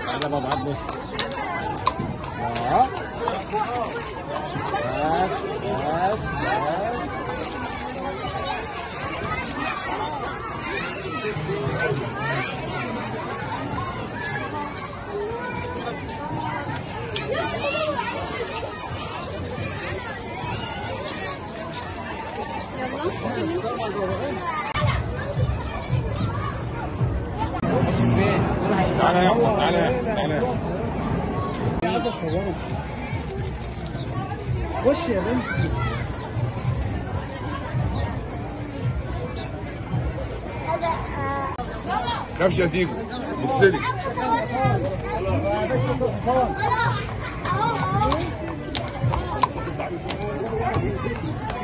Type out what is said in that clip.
تعالى بابا عبد اه بس بس بس تعالى يا احمد تعالى يا احمد تعالى يا احمد عايز اتصورك خش يا بنتي كبشه تيجو بالسلك اهو اهو